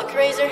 fuck razor?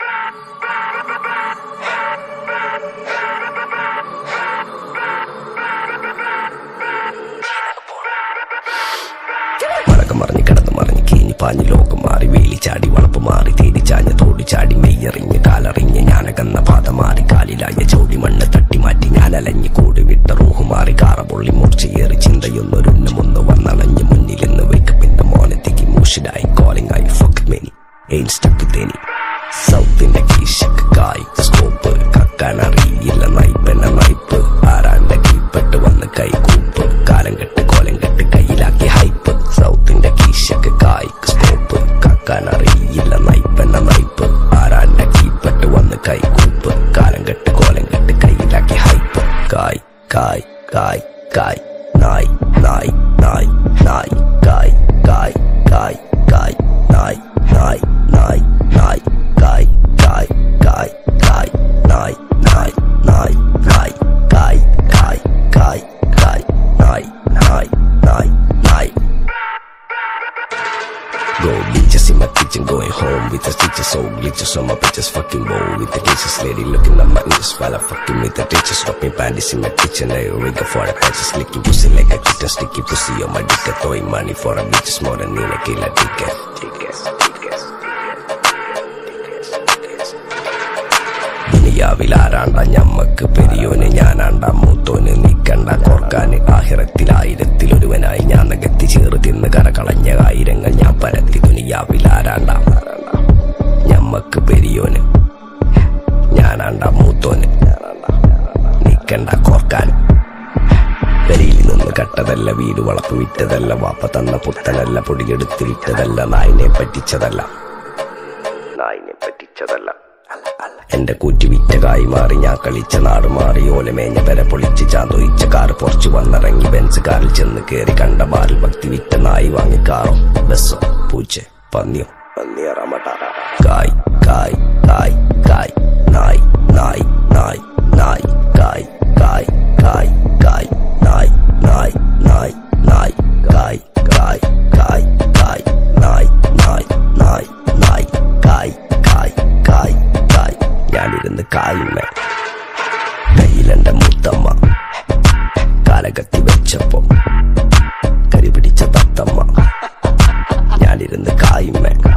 മലകം മറിഞ്ഞ് കിടന്നു മറിഞ്ഞ് കീഞ്ഞ് പാഞ്ഞ് ലോകം മാറി വേലി ചാടി വളപ്പ് മാറി തേടി ചാഞ്ഞ് തോടി ചാടി മെയ്യറിഞ്ഞ് കാലറിഞ്ഞ് ഞാനകന്ന പാത മാറി കാലിലായ ചൗടി മണ്ണ് തട്ടി മാറ്റി ഞാൻ അലഞ്ഞ് കൂടി വിട്ട റൂഹ് മാറി കാറ പൊള്ളി മൂർച്ചയേറി ചിന്തയൊന്നൊരുണ്ണമൊന്ന് വന്നണഞ്ഞ് മുന്നിലെന്ന് വെക്കപ്പിന്റെ മോനത്തേക്ക് മൂഷിലായി കോളിംഗ് ആയി ഫക്ക് മെനി എയിൻ സ്റ്റക്ക് തേനി സൗത്തിന്റെ കീശക്ക് കായ് സ്കോപ്പ് കക്കാനറിയില്ല നയിപ്പെന്ന നയിപ്പ് ആരാണ്ട കീപ്പെട്ട് വന്ന് കൈകൂപ്പ് കാലം കെട്ട് കോലം കെട്ട് കയ്യിലാക്കി ഹൈപ്പ് സൗത്തിന്റെ കീശക്ക് കായ് സ്കോപ്പ് കക്കാനറിയില്ല നയിപ്പെന്ന നയിപ്പ് ആരാണ്ട കീപ്പെട്ട് വന്ന് കൈകൂപ്പ് കാലം കെട്ട് കോലം കെട്ട് കയ്യിലാക്കി ഹൈപ്പ് കായ് കായ് കായ് കായ് നായ് നായ് നായ് നായ് കായ് കായ് കായ് കായ് നായ് നായ് നായ് നായ് കായ് കായ് കായ് കായ് നായ് നായ് നായ് നായ് കായ് കായ് കായ് കായ് നായ് നായ് നായ് നായ് Go bitches in my kitchen, going home with the stitches, so glitches on my bitches, fucking bow with the dishes, lady looking at my inches while I fucking with the ditches, dropping panties in my kitchen, I rig for the patches, licking pussy like a kitten, sticky pussy on my dick, throwing money for a bitches more than in a killer ticket. Tickets, tickets, ദുനിയാവിൽ ആരാണ്ട ഞമ്മക്ക് പെരിയോന് ഞാനാണ്ട മൂത്തോന് നിക്കണ്ട കോർക്കാന് ആഹിറത്തിൽ ആയിരത്തിൽ ഒരുവനായി ഞാൻ നികത്തി ചേറ് തിന്ന് കരകളഞ്ഞ ആയിരങ്ങൾ ഞാൻ പരത്തി ദുനിയാവിൽ ആരാണ്ട ഞമ്മക്ക് പെരിയോന് ഞാനാണ്ട മൂത്തോന് നിക്കണ്ട കോർക്കാൻ പെരിയിൽ നിന്ന് കട്ടതല്ല വീട് വളപ്പ് വിറ്റതല്ല വാപ്പ തന്ന പുത്തനല്ല പൊടിയെടുത്ത് വിറ്റതല്ല നായിനെ പറ്റിച്ചതല്ല നായിനെ പറ്റിച്ചതല്ല എന്റെ കൂറ്റി വിറ്റ കായി മാറി ഞാൻ കളിച്ച നാട് മാറി ഓലമേഞ്ഞ പെര പൊളിച്ച് ചാന്തൊയിച്ച കാറ് പൊറച്ചു വന്നിറങ്ങി ബെൻസ് കാറിൽ ചെന്ന് കേറി കണ്ട ബാറിൽ ഭക്തി വിറ്റ നായി വാങ്ങി കാറോ ബസ്സോ പൂച്ച പന്നിയോ പന്നിയറമട്ട കായ് കായ് കായ് കായ് നായ് നായ് നായ് നായ് കായ് കായ് കായ് കായ് നായ് നായ് നായ് നായ് കായ് കായ് കായ് കായ് നായ് നായ് നായ് നായ് കായ് കായ് കായ് കായ് ഞാനിരുന്ന് കായുമ്മ കയ്യിലെന്റെ മുത്തമ്മ കാലകത്തി വെച്ചപ്പോ കരി പിടിച്ച തത്തമ്മ ഞാനിരുന്ന് കായുമ്മ